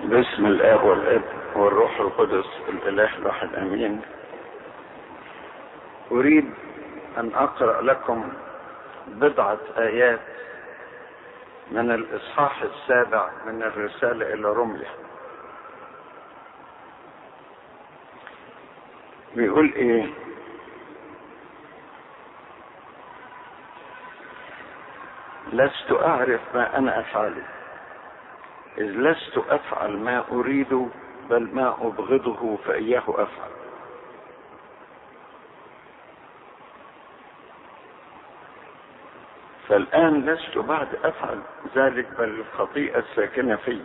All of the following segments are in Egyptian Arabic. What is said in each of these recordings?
باسم الاب والاب والروح القدس الاله الواحد امين اريد ان اقرا لكم بضعه ايات من الاصحاح السابع من الرساله الى رميه بيقول ايه لست اعرف ما انا افعله إذ لست أفعل ما أريد بل ما أبغضه فإياه أفعل فالآن لست بعد أفعل ذلك بل الخطيئة الساكنة في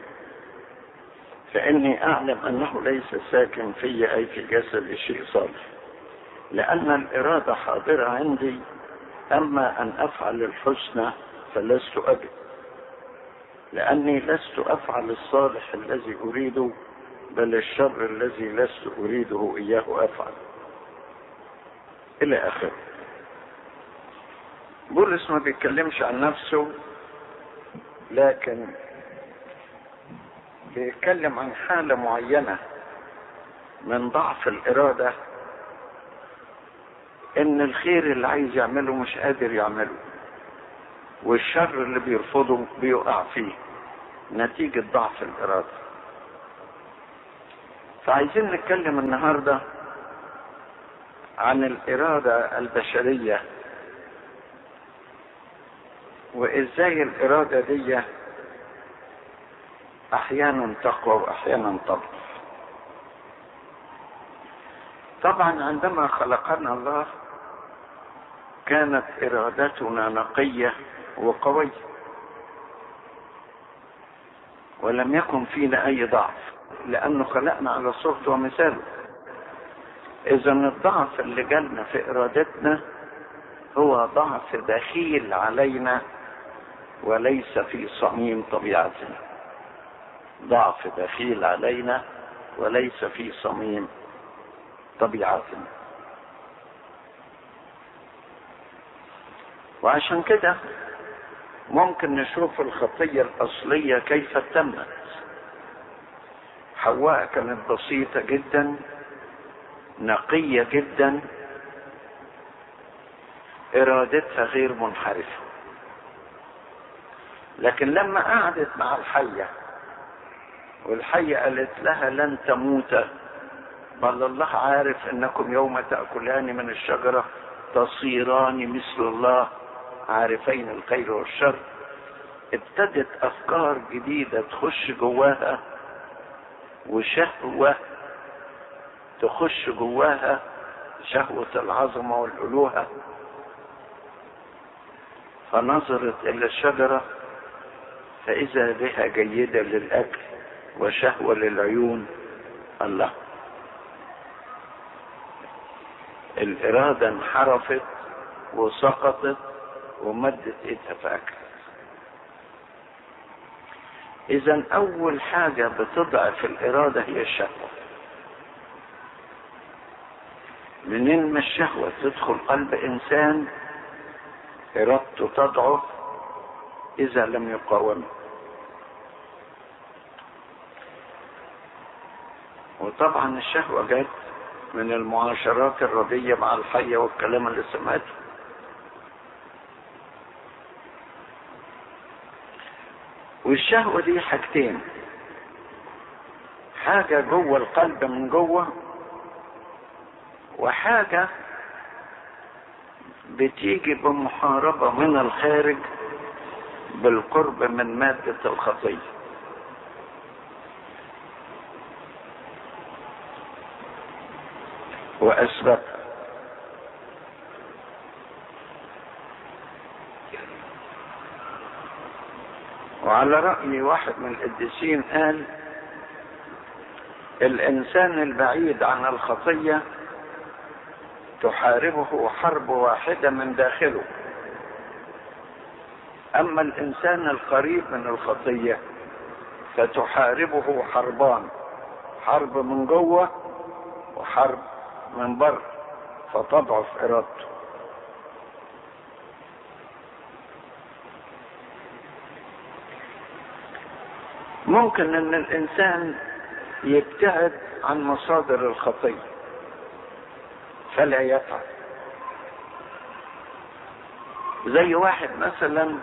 فإني أعلم أنه ليس ساكن في أي في جسد شيء صالح لأن الإرادة حاضرة عندي أما أن أفعل الحسنى فلست أجد لأني لست أفعل الصالح الذي أريده بل الشر الذي لست أريده إياه أفعل إلى آخره بولس ما بيتكلمش عن نفسه لكن بيتكلم عن حالة معينة من ضعف الإرادة إن الخير اللي عايز يعمله مش قادر يعمله والشر اللي بيرفضه بيقع فيه نتيجة ضعف الإرادة فعايزين نتكلم النهاردة عن الإرادة البشرية وإزاي الإرادة دي أحيانا تقوى وأحيانا تضعف طبعا عندما خلقنا الله كانت إرادتنا نقية وقوية ولم يكن فينا أي ضعف لأنه خلقنا على صورته ومثاله إذا الضعف اللي جالنا في إرادتنا هو ضعف دخيل علينا وليس في صميم طبيعتنا ضعف دخيل علينا وليس في صميم طبيعتنا وعشان كده ممكن نشوف الخطية الأصلية كيف تمت حواء كانت بسيطة جدا نقية جدا إرادتها غير منحرفة لكن لما قعدت مع الحية والحية قالت لها لن تموت بل الله عارف انكم يوم تأكلان من الشجرة تصيران مثل الله عارفين الخير والشر ابتدت افكار جديده تخش جواها وشهوه تخش جواها شهوه العظمه والالوهه فنظرت الى الشجره فاذا بها جيده للاكل وشهوه للعيون الله الاراده انحرفت وسقطت ومدت ايدها فاكلت اذا اول حاجة بتضعف الارادة هي الشهوة منين ما الشهوة تدخل قلب انسان ارادته تضعف اذا لم يقاومه وطبعا الشهوة جت من المعاشرات الردية مع الحية والكلام اللي سمعته والشهوة دي حاجتين حاجة جوه القلب من جوه وحاجة بتيجي بمحاربة من الخارج بالقرب من مادة الخطية وأسبابها وعلى رأي واحد من القديسين قال الإنسان البعيد عن الخطية تحاربه حرب واحدة من داخله أما الإنسان القريب من الخطية فتحاربه حربان حرب من جوه وحرب من بره فتضعف إرادته ممكن ان الانسان يبتعد عن مصادر الخطيه فلا يفعل زي واحد مثلا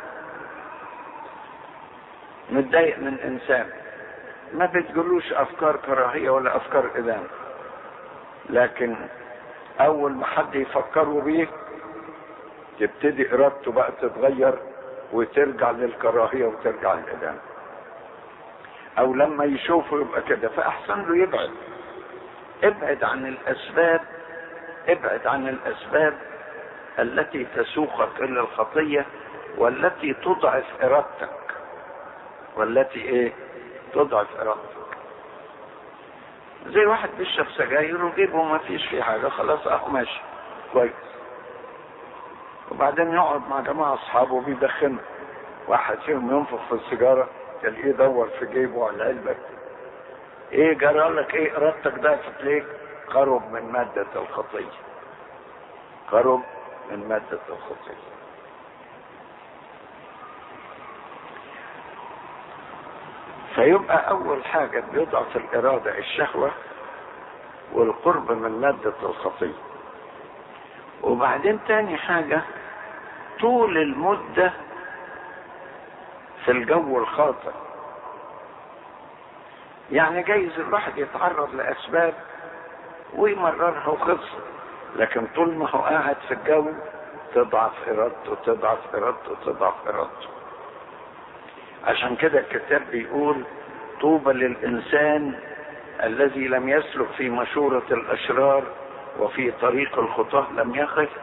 متضايق من انسان ما بتقولوش افكار كراهيه ولا افكار ادانه لكن اول ما حد يفكروا بيه تبتدي ارادته بقى تتغير وترجع للكراهيه وترجع للادانه او لما يشوفه يبقى كده فاحسن له يبعد ابعد عن الاسباب ابعد عن الاسباب التي تسوقك الى الخطيه والتي تضعف ارادتك والتي ايه تضعف ارادتك زي واحد بيشرب سجاير وجيبه ما فيش فيه حاجه خلاص اهو ماشي كويس وبعدين يقعد مع جماعه اصحابه بيدخنوا واحد فيهم ينفخ في السيجاره تلاقيه يدور في جيبه على العلبه ايه جرى لك ايه ارادتك ضعفت ليك قرب من ماده الخطيه قرب من ماده الخطيه فيبقى اول حاجه بيضعف الاراده الشهوه والقرب من ماده الخطيه وبعدين تاني حاجه طول المده في الجو الخاطئ يعني جايز الواحد يتعرض لاسباب ويمررها وخلص لكن طول ما هو قاعد في الجو تضعف ارادته تضعف ارادته تضعف ارادته عشان كده الكتاب بيقول طوبى للانسان الذي لم يسلك في مشورة الاشرار وفي طريق الخطاه لم يخف